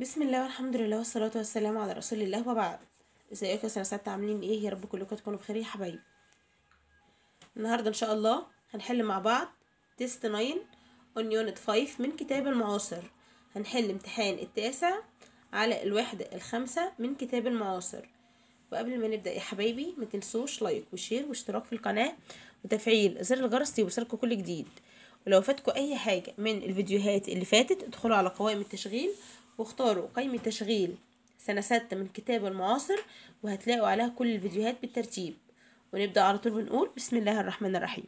بسم الله والحمد لله والصلاة والسلام على رسول الله وبعد ازيكم يا سنة ستة عاملين ايه يا رب كلكم تكونوا بخير يا حبايبي النهاردة ان شاء الله هنحل مع بعض تيست 9 on unit 5 من كتاب المعاصر هنحل امتحان التاسع على الوحدة الخامسة من كتاب المعاصر وقبل ما نبدأ يا حبايبي ما تنسوش لايك وشير واشتراك في القناة وتفعيل زر الجرس ليوصلكوا كل جديد ولو فاتكوا اي حاجة من الفيديوهات اللي فاتت ادخلوا على قوائم التشغيل واختاروا قائمة تشغيل سنة ستة من كتاب المعاصر وهتلاقوا عليها كل الفيديوهات بالترتيب ونبدأ على طول بنقول بسم الله الرحمن الرحيم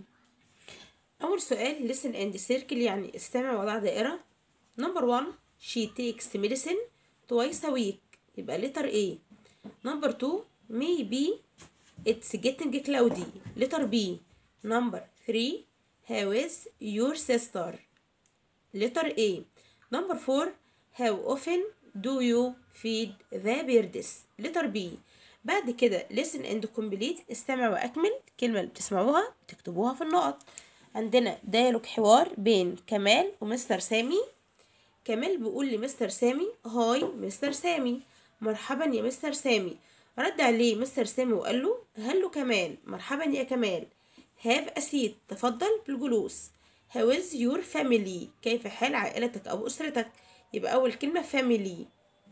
أول سؤال listen and circle يعني استمع وضع دائرة number one she takes medicine twice a week يبقى letter A number two maybe it's getting cloudy letter B number three how is your sister letter A number four how often do you feed the birds letter B بعد كده listen and complete استمع وأكمل الكلمة اللي بتسمعوها تكتبوها في النقط عندنا ديالوج حوار بين كمال ومستر سامي كمال بيقول لمستر سامي هاي مستر سامي مرحبا يا مستر سامي رد عليه مستر سامي وقال له هلو كمال مرحبا يا كمال هاف أسيت تفضل بالجلوس How is your family كيف حال عائلتك أو أسرتك يبقى أول كلمة family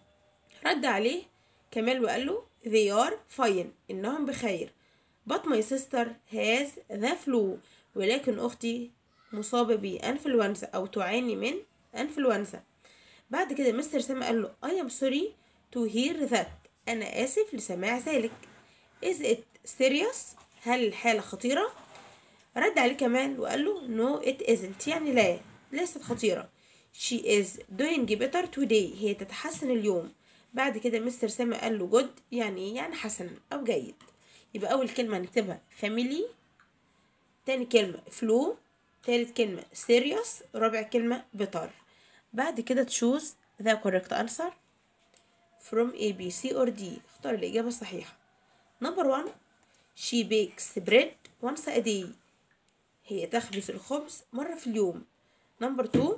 رد عليه كمال وقال له they are fine إنهم بخير but my sister has the flu ولكن أختي مصابة بأنفلونزا أو تعاني من أنفلونزا بعد كده مستر سامي قال له I am sorry to hear that أنا آسف لسماع ذلك is it serious هل الحالة خطيرة رد عليه كمان وقال له no it isn't يعني لا ليست خطيرة she is doing better today هي تتحسن اليوم بعد كده مستر سامي قال له good يعني يعني حسن أو جيد يبقى أول كلمة هنكتبها family تاني كلمة flu تالت كلمة serious رابع كلمة better بعد كده تشوز the correct answer from A B C or D اختار الإجابة الصحيحة number one she bakes bread once a day هي تخبز الخبز مرة في اليوم number two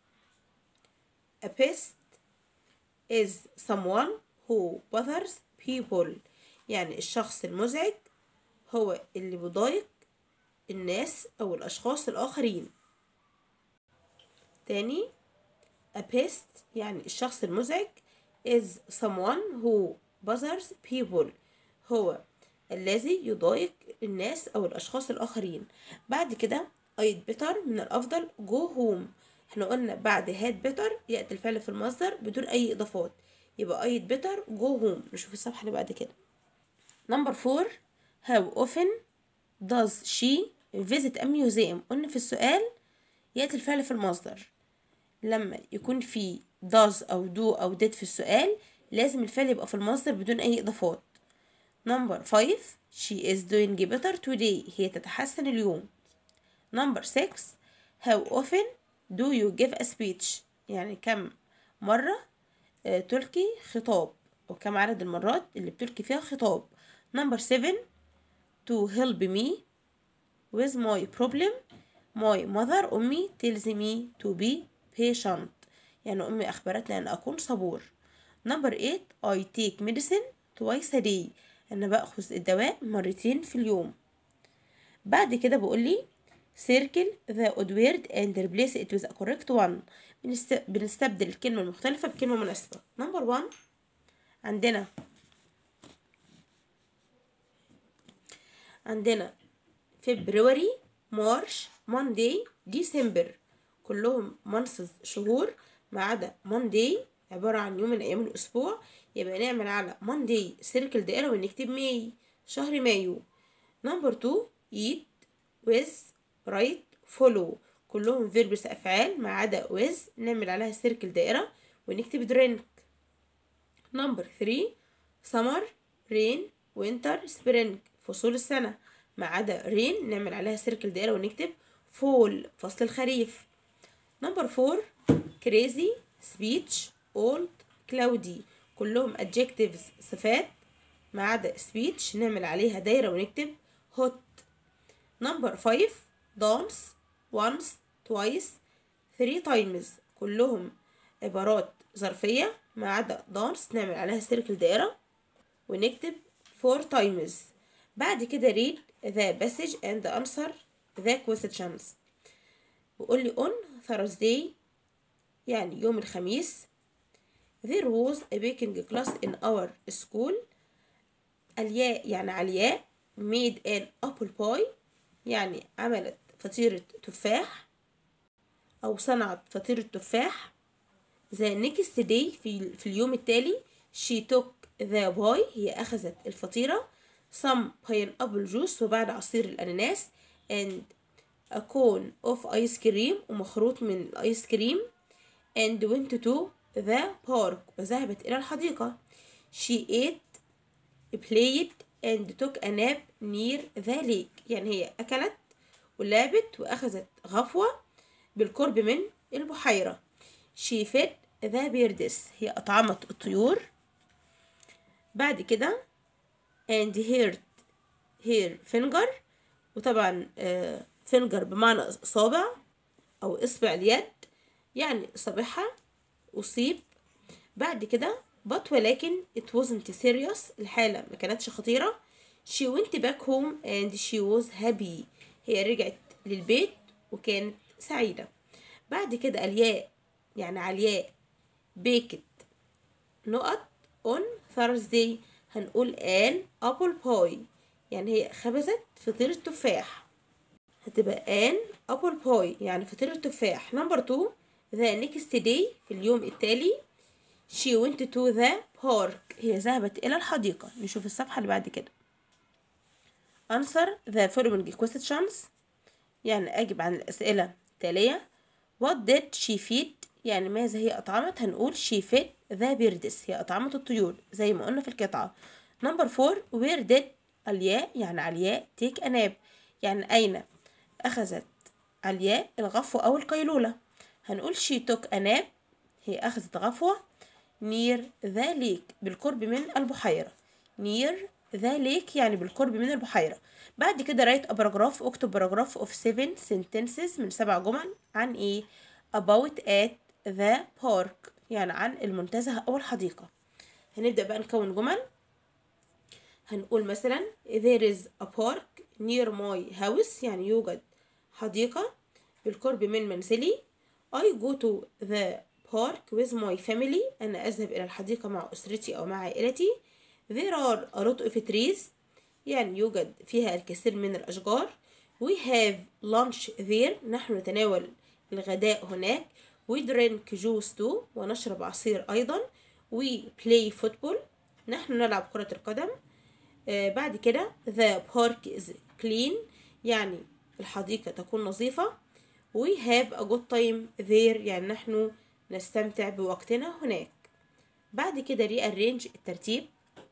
a pest is someone who bothers people يعني الشخص المزعج هو اللي بيضايق الناس أو الأشخاص الآخرين تاني a pest يعني الشخص المزعج is someone who bothers people هو الذي يضايق الناس أو الأشخاص الآخرين بعد كده I'd better من الأفضل go home احنا قلنا بعد had better يأتي الفعل في المصدر بدون أي إضافات يبقى I'd better go home نشوف الصفحة اللي بعد كده number four how often does she visit a museum قلنا في السؤال يأتي الفعل في المصدر لما يكون في does أو do أو did في السؤال لازم الفعل يبقى في المصدر بدون أي إضافات number five she is doing better today هي تتحسن اليوم number six how often do you give a speech يعني كم مرة آه، تلقي خطاب أو كم عدد المرات اللي بتلقي فيها خطاب number seven to help me with my problem my mother أمي tells me to be patient يعني أمي أخبرتني أن أكون صبور number eight I take medicine twice a day أنا بأخذ الدواء مرتين في اليوم بعد كده بقول لي circle the odd word and replace it with a correct one بنست... بنستبدل الكلمة المختلفة بكلمة مناسبة number one عندنا عندنا فبراير مارش ماندي ديسمبر كلهم months شهور ما عدا ماندي عبارة عن يوم من أيام الأسبوع يبقى نعمل على ماندي سيركل دائرة ونكتب ماي شهر مايو نمبر تو eat with write follow كلهم فيربس أفعال ما عدا with نعمل عليها سيركل دائرة ونكتب drink نمبر 3 summer rain winter spring فصول السنة ما عدا rain نعمل عليها سيركل دائرة ونكتب fall فصل الخريف نمبر 4 crazy speech old cloudy كلهم adjectives صفات ما عدا speech نعمل عليها دايرة ونكتب hot نمبر 5 dance once twice three times كلهم عبارات ظرفية ما عدا دانس نعمل عليها سيركل دائرة ونكتب four times بعد كده read the passage and answer the questions وقول لي on Thursday يعني يوم الخميس there was a baking class in our school الياء يعني علياء made an apple pie يعني عملت فطيرة تفاح أو صنعت فطيرة تفاح the next day في, في اليوم التالي she took the pie هي أخذت الفطيرة some pineapple juice وبعد عصير الأناناس and a cone of ice cream ومخروط من الآيس كريم and went to the park وذهبت إلى الحديقة she ate played and took a nap near the lake يعني هي أكلت ولعبت وأخذت غفوة بالقرب من البحيرة she fed the birds هي أطعمت الطيور بعد كده and hurt her finger وطبعا finger بمعنى صابع أو إصبع اليد يعني صابعها أصيب بعد كده but ولكن it wasn't serious الحالة ما كانتش خطيرة she went back home and she was happy هي رجعت للبيت وكانت سعيدة بعد كده الياء يعني علياء بيكت نقط on Thursday هنقول an apple pie يعني هي خبزت فطيرة تفاح هتبقى an apple pie يعني فطيرة تفاح نمبر 2 the next day في اليوم التالي she went to the park هي ذهبت إلى الحديقة نشوف الصفحة اللي بعد كده answer the following questions يعني أجب عن الأسئلة التالية what did she feed يعني ماذا هي أطعمت هنقول she fed the birds هي أطعمت الطيور زي ما قلنا في القطعة number four where did الياء يعني علياء take a nap يعني أين أخذت علياء الغفوة أو القيلولة هنقول she took a nap هي أخذت غفوة near the lake بالقرب من البحيرة near the lake يعني بالقرب من البحيرة بعد كده write a paragraph اكتب باراجراف of seven sentences من سبع جمل عن ايه about at the park يعني عن المنتزه أو الحديقة هنبدأ بقى نكون جمل هنقول مثلا there is a park near my house يعني يوجد حديقة بالقرب من منزلي I go to the park with my family أنا أذهب إلى الحديقة مع أسرتي أو مع عائلتي there are a lot of trees يعني يوجد فيها الكثير من الأشجار we have lunch there نحن نتناول الغداء هناك we drink juice too ونشرب عصير أيضا we play football نحن نلعب كرة القدم آه بعد كده the park is clean يعني الحديقة تكون نظيفة we have a good time there يعني نحن نستمتع بوقتنا هناك بعد كده rearrange الترتيب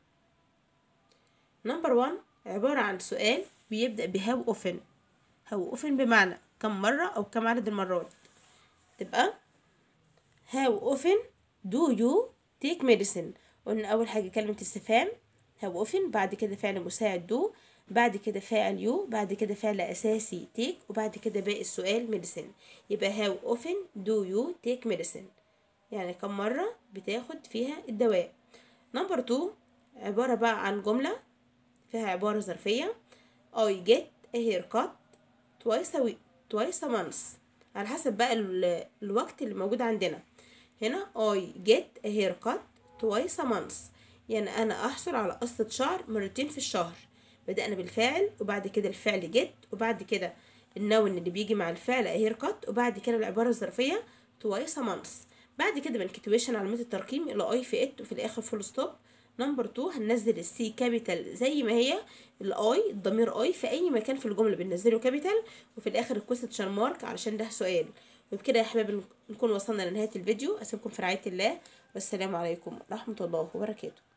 نمبر 1 عبارة عن سؤال بيبدأ بهاو اوفن هاو اوفن بمعنى كم مرة أو كم عدد المرات تبقى هاو اوفن دو يو تيك ميديسن قلنا أول حاجة كلمة استفهام هاو اوفن بعد كده فعل مساعد دو بعد كده فاعل يو بعد كده فعل أساسي تيك وبعد كده باقي السؤال ميديسن يبقى هاو اوفن دو يو تيك ميديسن يعني كم مرة بتاخد فيها الدواء نمبر 2 عبارة بقى عن جملة فيها عبارة ظرفية I get a haircut twice a week twice a month على حسب بقى ال- الوقت اللي موجود عندنا هنا I get a haircut twice a month يعني أنا أحصل على قصة شعر مرتين في الشهر بدأنا بالفاعل وبعد كده الفعل get وبعد كده النون اللي بيجي مع الفعل a haircut وبعد كده العبارة الظرفية twice a month بعد كده بنكتويشن علامات الترقيم إلى اي في ات وفي الآخر فول ستوب نمبر 2 هننزل السي كابيتال زي ما هي الاي الضمير اي في اي مكان في الجمله بننزله كابيتال وفي الاخر الكويستشن مارك علشان ده سؤال وبكده يا احباب نكون وصلنا لنهايه الفيديو اسيبكم في رعايه الله والسلام عليكم ورحمه الله وبركاته